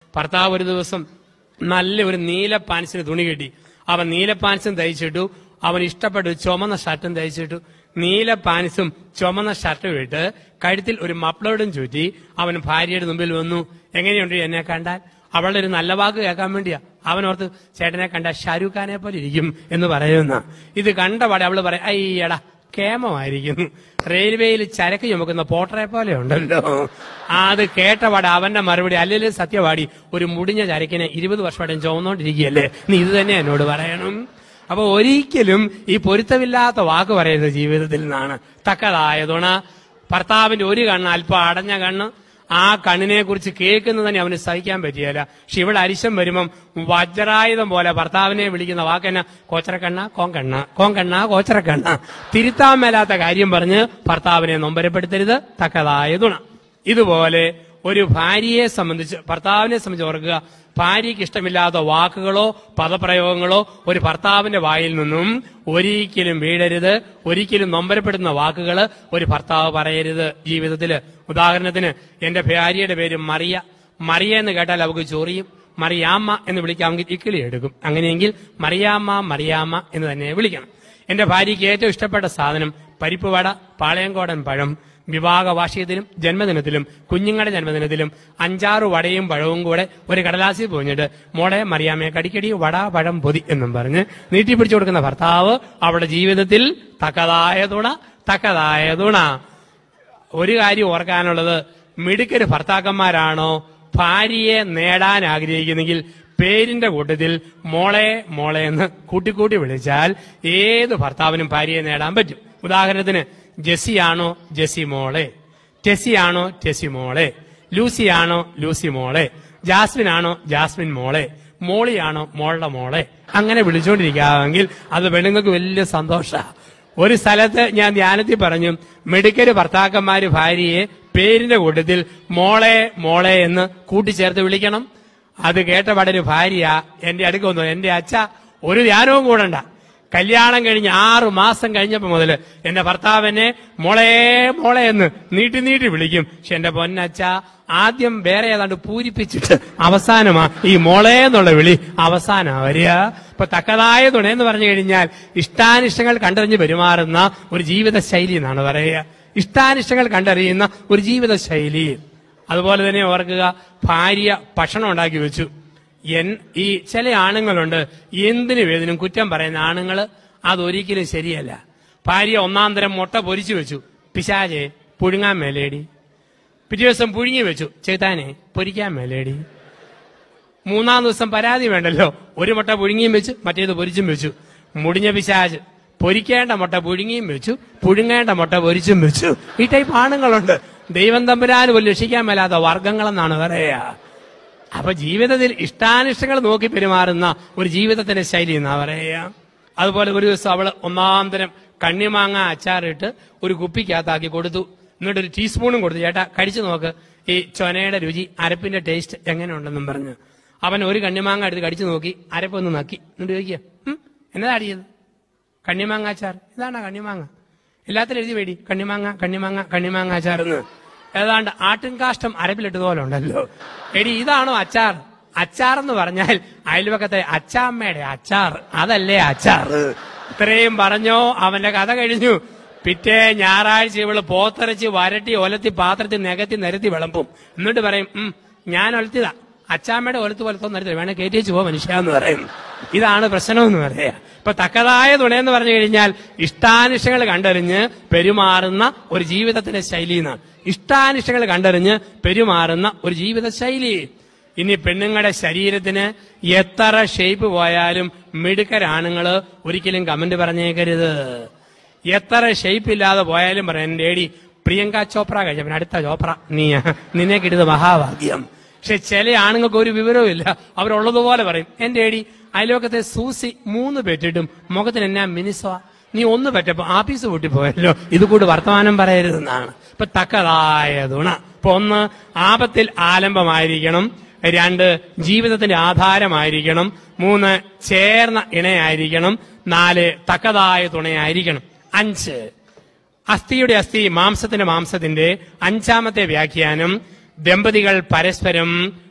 ഭർത്താവ് ഒരു ദിവസം നല്ല ഒരു നീല പാൻസിന് തുണി കെട്ടി അവൻ നീല പാൻസും തയ്ച്ചിട്ടു അവൻ ഇഷ്ടപ്പെട്ടു ചുമന്ന ഷർട്ടും തയ്ച്ചിട്ടു നീല പാൻസും ചുമന്ന ഷർട്ടും ഇട്ട് കഴുത്തിൽ ഒരു മപ്ലോടും ചുറ്റി അവൻ ഭാര്യയുടെ മുമ്പിൽ വന്നു എങ്ങനെയുണ്ട് എന്നെ കണ്ടാൽ അവളുടെ ഒരു നല്ല വാക്ക് കേൾക്കാൻ വേണ്ടിയാ അവനോർത്ത് ചേട്ടനെ കണ്ട ഷാരൂഖ് ഖാനെ പോലെ ഇരിക്കും എന്ന് പറയുന്ന ഇത് കണ്ടപാടെ അവള് പറയാം അയ്യടാ കേമമായിരിക്കുന്നു റെയിൽവേയിൽ ചരക്ക് ചുമക്കുന്ന പോട്ടറെ പോലെ ഉണ്ടല്ലോ ആ, അത് കേട്ടപാടെ അവന്റെ മറുപടി അല്ലെങ്കിൽ സത്യവാടി ഒരു മുടിഞ്ഞ ചരക്കിനെ ഇരുപത് വർഷമായിട്ടും ചുമന്നോണ്ടിരിക്കുകയല്ലേ നീ ഇത് തന്നെ എന്നോട് പറയണം അപ്പൊ ഒരിക്കലും ഈ പൊരുത്തമില്ലാത്ത വാക്ക് പറയരുത് ജീവിതത്തിൽ നിന്നാണ് തക്കതായ തുണ ഭർത്താവിന്റെ ഒരു കണ്ണ് അല്പം അടഞ്ഞ കണ്ണ് ആ കണ്ണിനെ കുറിച്ച് കേൾക്കുന്നത് തന്നെ അവന് സഹിക്കാൻ പറ്റിയല്ല പക്ഷെ ഇവിടെ അരിശം വരുമ്പം വജ്രായുധം പോലെ ഭർത്താവിനെ വിളിക്കുന്ന വാക്കെന്ന കോച്ചറക്കണ്ണ കോങ്കണ്ണ കോങ്കണ്ണ കോച്ചറക്കണ്ണ തിരുത്താൻ മേലാത്ത കാര്യം പറഞ്ഞ് ഭർത്താവിനെ നൊമ്പരപ്പെടുത്തരുത് തക്കതായ തുണ ഇതുപോലെ ഒരു ഭാര്യയെ സംബന്ധിച്ച് ഭർത്താവിനെ സംബന്ധിച്ച് ഓർക്കുക ഭാര്യയ്ക്ക് ഇഷ്ടമില്ലാത്ത വാക്കുകളോ പദപ്രയോഗങ്ങളോ ഒരു ഭർത്താവിന്റെ വായിൽ നിന്നും ഒരിക്കലും വീഴരുത് ഒരിക്കലും നൊമ്പരപ്പെടുന്ന വാക്കുകൾ ഒരു ഭർത്താവ് പറയരുത് ജീവിതത്തില് ഉദാഹരണത്തിന് എന്റെ ഭാര്യയുടെ പേര് മറിയ മറിയ എന്ന് കേട്ടാൽ അവർക്ക് ചൊറിയും മറിയാമ്മ എന്ന് വിളിക്കാമെങ്കിൽ ഇക്കിളി എടുക്കും അങ്ങനെയെങ്കിൽ മറിയാമ്മ മറിയാമ്മ എന്ന് തന്നെ വിളിക്കണം എന്റെ ഭാര്യയ്ക്ക് ഏറ്റവും ഇഷ്ടപ്പെട്ട സാധനം പരിപ്പ് വട പാളയങ്കോടൻ പഴം വിവാഹ വാർഷികത്തിലും ജന്മദിനത്തിലും കുഞ്ഞുങ്ങളുടെ ജന്മദിനത്തിലും അഞ്ചാറ് വടയും പഴവും കൂടെ ഒരു കടലാസിൽ പൊഞ്ഞിട്ട് മോളെ മറിയാമയെ കടിക്കടി വട പഴം പൊതി എന്നും പറഞ്ഞ് നീട്ടിപ്പിടിച്ചു കൊടുക്കുന്ന ഭർത്താവ് അവളുടെ ജീവിതത്തിൽ തക്കതായ തുണ തക്കതായ തുണ ഒരു കാര്യം ഓർക്കാനുള്ളത് മിടുക്കര് ഭർത്താക്കന്മാരാണോ ഭാര്യയെ നേടാൻ ആഗ്രഹിക്കുന്നെങ്കിൽ പേരിന്റെ കൂട്ടത്തിൽ മോളെ മോളെ എന്ന് കൂട്ടിക്കൂട്ടി വിളിച്ചാൽ ഏത് ഭർത്താവിനും ഭാര്യയെ നേടാൻ പറ്റും ഉദാഹരണത്തിന് ജെസ്സിയാണോ ജെസ്സി മോളെ ടെസ്സിയാണോ ടെസ്സി മോളെ ലൂസിയാണോ ലൂസി മോളെ ജാസ്മിൻ ആണോ ജാസ്മിൻ മോളെ മോളിയാണോ മോളുടെ മോളെ അങ്ങനെ വിളിച്ചുകൊണ്ടിരിക്കാമെങ്കിൽ അത് പെണ്ണുങ്ങൾക്ക് വലിയ സന്തോഷ ഒരു സ്ഥലത്ത് ഞാൻ ധ്യാനത്തിൽ പറഞ്ഞു മെഡിക്കല് ഭർത്താക്കന്മാര് ഭാര്യയെ പേരിന്റെ കൂട്ടത്തിൽ മോളെ മോളെ എന്ന് കൂട്ടിച്ചേർത്ത് വിളിക്കണം അത് കേട്ടപാടെ ഒരു ഭാര്യ എന്റെ അടുക്ക് വന്നു എന്റെ അച്ഛ ഒരു ധ്യാനവും കൂടണ്ട കല്യാണം കഴിഞ്ഞ് ആറു മാസം കഴിഞ്ഞപ്പോ മുതല് എന്റെ ഭർത്താവിനെ മോളെ മോളെ എന്ന് നീട്ടി നീട്ടി വിളിക്കും പക്ഷെ എന്റെ പൊന്നച്ച ആദ്യം വേറെ ഏതാണ്ട് പൂരിപ്പിച്ചിട്ട് അവസാനമാ ഈ മോളെ എന്നുള്ള വിളി അവസാനാ വരിക ഇപ്പൊ തക്കതായ തുണയെന്ന് പറഞ്ഞു കഴിഞ്ഞാൽ ഇഷ്ടാനിഷ്ടങ്ങൾ കണ്ടറിഞ്ഞ് പെരുമാറുന്ന ഒരു ജീവിത ശൈലി എന്നാണ് പറയുക ഇഷ്ടാനിഷ്ടങ്ങൾ കണ്ടറിയുന്ന ഒരു ജീവിത ശൈലി അതുപോലെ തന്നെ ഓർക്കുക ഭാര്യ ഭക്ഷണം ഉണ്ടാക്കി വെച്ചു എൻ ഈ ചില ആണുങ്ങളുണ്ട് എന്തിനു വേദനും കുറ്റം പറയുന്ന ആണുങ്ങള് അതൊരിക്കലും ശരിയല്ല ഭാര്യ ഒന്നാം തരം മുട്ട പൊരിച്ചു വെച്ചു പിശാചെ പുഴുങ്ങാൻ മേലേടി പിറ്റേ ദിവസം പുഴുങ്ങി വെച്ചു ചെയ്താനെ പൊരിക്കാൻ മേലേടി മൂന്നാം ദിവസം പരാതി വേണ്ടല്ലോ ഒരു മുട്ട പുഴുങ്ങിയും വെച്ചു മറ്റേത് പൊരിച്ചും വെച്ചു മുടിഞ്ഞ പിശാജ് പൊരിക്കേണ്ട മുട്ട പുഴുങ്ങിയും വെച്ചു പുഴുങ്ങേണ്ട മുട്ട പൊരിച്ചും വെച്ചു ഈ ടൈപ്പ് ആണുങ്ങളുണ്ട് ദൈവം തമ്പുരാൻ പോലും രക്ഷിക്കാൻ മേലാത്ത വർഗങ്ങളെന്നാണ് പറയുക അപ്പൊ ജീവിതത്തിൽ ഇഷ്ടാനിഷ്ടങ്ങൾ നോക്കി പെരുമാറുന്ന ഒരു ജീവിതത്തിന്റെ ശൈലി എന്നാ പറയുക അതുപോലെ ഒരു ദിവസം അവള് ഒന്നാം തരം കണ്ണിമാങ്ങ അച്ചാറിട്ട് ഒരു കുപ്പിക്കകത്താക്കി കൊടുത്തു എന്നിട്ട് ഒരു ടീസ്പൂണും കൊടുത്തു ചേട്ടാ കഴിച്ചു നോക്ക് ഈ ചൊനയുടെ രുചി അരപ്പിന്റെ ടേസ്റ്റ് എങ്ങനെയുണ്ടെന്നും പറഞ്ഞു അവൻ ഒരു കണ്ണിമാങ്ങ എടുത്ത് കടിച്ചു നോക്കി അരപ്പൊന്ന് നക്കി എന്നിട്ട് ചോദിക്കുക "ഉം, എന്നതാ അടിയത് കണ്ണിമാങ്ങ അച്ചാർ ഇതാണ് കണ്ണിമാങ്ങ എല്ലാത്തിലും എഴുതി വേടി കണ്ണിമാങ്ങ കണ്ണിമാങ്ങ കണ്ണിമാങ്ങ അച്ചാർ എന്ന് ഏതാണ്ട് ആട്ടിൻകാഷ്ടം അരപ്പിലിട്ടത് പോലെ ഉണ്ടല്ലോ എടി ഇതാണോ അച്ചാർ അച്ചാർ എന്ന് പറഞ്ഞാൽ അയൽവക്കത്തെ അച്ചാമ്മയുടെ അച്ചാർ അതല്ലേ അച്ചാർ ഇത്രയും പറഞ്ഞോ അവന്റെ കഥ കഴിഞ്ഞു പിറ്റേ ഞായറാഴ്ച ഇവള് പോത്തിറച്ചി വരട്ടി ഒലത്തി പാത്രത്തിൽ നികത്തി നിരത്തി വിളമ്പും എന്നിട്ട് പറയും ഉം ഞാൻ ഒലത്തിയതാ അച്ചാമ്മയുടെ ഒലത്ത് പോലത്തൊന്നും നിരത്തി വേണേ കയറ്റി വെച്ച് പോ മനുഷ്യ എന്ന് പറയും ഇതാണ് പ്രശ്നം എന്ന് പറയാ ഇപ്പൊ തക്കതായ തുണയെന്ന് പറഞ്ഞു കഴിഞ്ഞാൽ ഇഷ്ടാനിഷ്ടങ്ങൾ കണ്ടറിഞ്ഞ് പെരുമാറുന്ന ഒരു ജീവിതത്തിന്റെ ശൈലി എന്നാണ് ഇഷ്ടാനിഷ്ടങ്ങൾ കണ്ടറിഞ്ഞ് പെരുമാറുന്ന ഒരു ജീവിത ശൈലി ഇനി പെണ്ണുങ്ങളുടെ ശരീരത്തിന് എത്ര ഷേപ്പ് പോയാലും മിടുക്കരാണുങ്ങള് ഒരിക്കലും കമന്റ് പറഞ്ഞേക്കരുത് എത്ര ഷേപ്പ് ഇല്ലാതെ പോയാലും പറയാം എന്റെ ഏടി പ്രിയങ്ക ചോപ്ര കഴിച്ച പിന്നെ അടുത്ത ചോപ്ര നീ നിന്നെ കിട്ടിയത് മഹാഭാഗ്യം പക്ഷെ ചില ആണുങ്ങൾക്ക് ഒരു വിവരവും ഇല്ല അവരുള്ളതുപോലെ പറയും എന്റെ ഏടി അയലോക്കത്തെ സൂസി മൂന്ന് പെറ്റിട്ടും മുഖത്തിന് എന്നാ മിനിസോ നീ ഒന്ന് പറ്റപ്പോ ആഫീസ് പൂട്ടി പോയല്ലോ ഇത് കൂടി വർത്തമാനം പറയരുതെന്നാണ് ഇപ്പൊ തക്കതായ തുണ ഇപ്പൊ ഒന്ന് ആപത്തിൽ ആലംബമായിരിക്കണം രണ്ട് ജീവിതത്തിന്റെ ആധാരമായിരിക്കണം മൂന്ന് ചേർന്ന ഇണയായിരിക്കണം നാല് തക്കതായ തുണയായിരിക്കണം അഞ്ച് അസ്ഥിയുടെ അസ്ഥി മാംസത്തിന്റെ മാംസത്തിന്റെ അഞ്ചാമത്തെ വ്യാഖ്യാനം ദമ്പതികൾ പരസ്പരം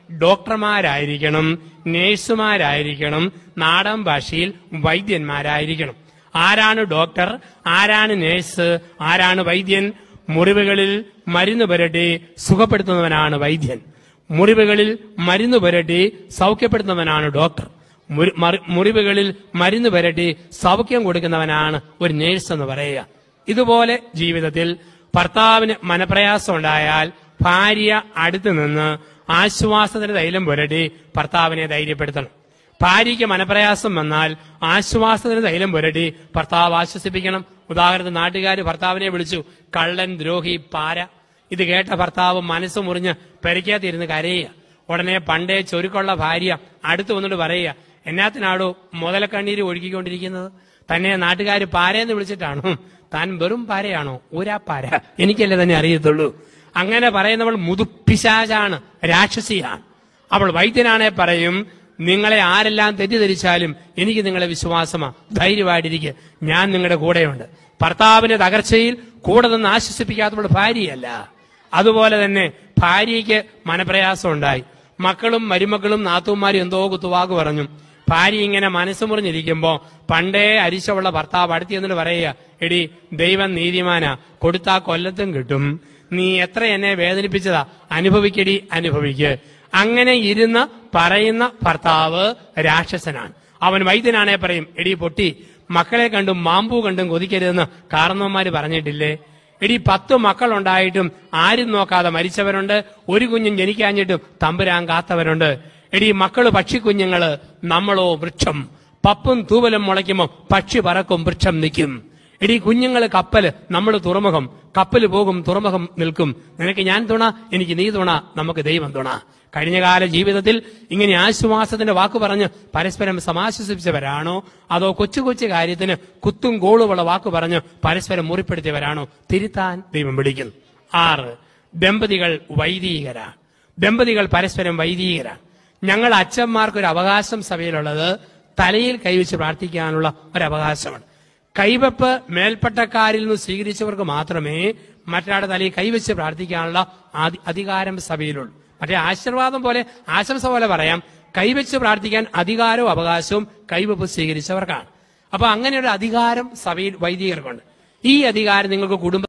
ഡോക്ടർമാരായിരിക്കണം നേഴ്സുമാരായിരിക്കണം നാടൻ ഭാഷയിൽ വൈദ്യന്മാരായിരിക്കണം ആരാണ് ഡോക്ടർ ആരാണ് നേഴ്സ് ആരാണ് വൈദ്യൻ മുറിവുകളിൽ മരുന്ന് പുരട്ടി സുഖപ്പെടുത്തുന്നവനാണ് വൈദ്യൻ മുറിവുകളിൽ മരുന്ന് പുരട്ടി സൗഖ്യപ്പെടുത്തുന്നവനാണ് ഡോക്ടർ മുറി- മറി- മുറിവുകളിൽ മരുന്ന് പുരട്ടി സൗഖ്യം കൊടുക്കുന്നവനാണ് ഒരു നേഴ്സ് എന്ന് പറയുക ഇതുപോലെ ജീവിതത്തിൽ ഭർത്താവിന് മനപ്രയാസം ഉണ്ടായാൽ ഭാര്യ അടുത്ത് നിന്ന് ആശ്വാസത്തിന് തൈലം പുരട്ടി ഭർത്താവിനെ ധൈര്യപ്പെടുത്തണം ഭാര്യയ്ക്ക് മനപ്രയാസം വന്നാൽ ആശ്വാസത്തിന് തൈലം പുരട്ടി ഭർത്താവ് ആശ്വസിപ്പിക്കണം ഉദാഹരണത്തിന് നാട്ടുകാർ ഭർത്താവിനെ വിളിച്ചു കള്ളൻ ദ്രോഹി പാര ഇത് കേട്ട ഭർത്താവ് മനസ്സ് മുറിഞ്ഞ് പെരയ്ക്കകത്തിരുന്ന് കരയുക ഉടനെ പണ്ടേ ചൊരുക്കുള്ള ഭാര്യ അടുത്ത് വന്നിട്ട് പറയുക എന്നാത്തിനാടോ മുതലക്കണ്ണീര് ഒഴുകിക്കൊണ്ടിരിക്കുന്നത് തന്നെ നാട്ടുകാർ പാരയെന്ന് വിളിച്ചിട്ടാണോ താൻ വെറും പാരയാണോ ഊരാ പാര എനിക്കല്ലേ തന്നെ അറിയത്തുള്ളൂ അങ്ങനെ പറയുന്നവൾ മുതുപ്പിശാചാണ് രാക്ഷസിയാണ് അവൾ വൈദ്യനാണെ പറയും നിങ്ങളെ ആരെല്ലാം തെറ്റിദ്ധരിച്ചാലും എനിക്ക് നിങ്ങളെ വിശ്വാസമാ ധൈര്യമായിട്ടിരിക്കുക ഞാൻ നിങ്ങളുടെ കൂടെയുണ്ട് ഭർത്താവിന്റെ തകർച്ചയിൽ കൂടെ നിന്ന് ആശ്വസിപ്പിക്കാത്തവൾ ഭാര്യയല്ല അതുപോലെ തന്നെ ഭാര്യയ്ക്ക് മനപ്രയാസം ഉണ്ടായി മക്കളും മരുമക്കളും നാത്തൂന്മാരും എന്തോ കുത്തുവാക്ക് പറഞ്ഞു ഭാര്യ ഇങ്ങനെ മനസ്സ് മുറിഞ്ഞിരിക്കുമ്പോ പണ്ടേ അരിശമുള്ള ഭർത്താവ് അടുത്ത് എന്നിട്ട് പറയുക എടി ദൈവം നീതിമാനാ കൊടുത്താ കൊല്ലത്തും കിട്ടും നീ എത്ര എന്നെ വേദനിപ്പിച്ചതാ അനുഭവിക്കടി അനുഭവിക്ക് അങ്ങനെ ഇരുന്ന് പറയുന്ന ഭർത്താവ് രാക്ഷസനാണ് അവൻ വൈദ്യനാണെ പറയും എടി പൊട്ടി മക്കളെ കണ്ടും മാമ്പൂ കണ്ടും കൊതിക്കരുതെന്ന് കാരണവന്മാര് പറഞ്ഞിട്ടില്ലേ എടി പത്ത് മക്കളുണ്ടായിട്ടും ആരും നോക്കാതെ മരിച്ചവരുണ്ട് ഒരു കുഞ്ഞും ജനിക്കാഞ്ഞിട്ടും തമ്പുരാൻ കാത്തവരുണ്ട് എടി മക്കള് പക്ഷിക്കുഞ്ഞുങ്ങള് നമ്മളോ വൃക്ഷം പപ്പും തൂവലും മുളയ്ക്കുമ്പോ പക്ഷി പറക്കും വൃക്ഷം നിൽക്കും എടി കുഞ്ഞുങ്ങള് കപ്പല് നമ്മൾ തുറമുഖം കപ്പല് പോകും തുറമുഖം നിൽക്കും നിനക്ക് ഞാൻ തുണ എനിക്ക് നീ തുണ നമുക്ക് ദൈവം തുണ കഴിഞ്ഞകാല ജീവിതത്തിൽ ഇങ്ങനെ ആശ്വാസത്തിന്റെ വാക്ക് പറഞ്ഞ് പരസ്പരം സമാശ്വസിപ്പിച്ചവരാണോ അതോ കൊച്ചു കൊച്ചു കാര്യത്തിന് കുത്തും ഗോളുമുള്ള വാക്ക് പറഞ്ഞ് പരസ്പരം മുറിപ്പെടുത്തിയവരാണോ തിരുത്താൻ ദൈവം വിളിക്കുന്നു ആറ് ദമ്പതികൾ വൈദികരാണ് ദമ്പതികൾ പരസ്പരം വൈദികരാണ് ഞങ്ങൾ അച്ഛന്മാർക്ക് ഒരു അവകാശം സഭയിലുള്ളത് തലയിൽ കൈവച്ച് പ്രാർത്ഥിക്കാനുള്ള ഒരു അവകാശമാണ് കൈവപ്പ് മേൽപ്പട്ടക്കാരിൽ നിന്ന് സ്വീകരിച്ചവർക്ക് മാത്രമേ മറ്റൊരാളുടെ തലയിൽ കൈവച്ച് പ്രാർത്ഥിക്കാനുള്ള അധി- അധികാരം സഭയിലുള്ളൂ മറ്റേ ആശീർവാദം പോലെ ആശംസ പോലെ പറയാം കൈവച്ച് പ്രാർത്ഥിക്കാൻ അധികാരവും അവകാശവും കൈവപ്പ് സ്വീകരിച്ചവർക്കാണ് അപ്പൊ അങ്ങനെ ഒരു അധികാരം സഭയിൽ വൈദികർക്കുണ്ട് ഈ അധികാരം നിങ്ങൾക്ക് കുടുംബ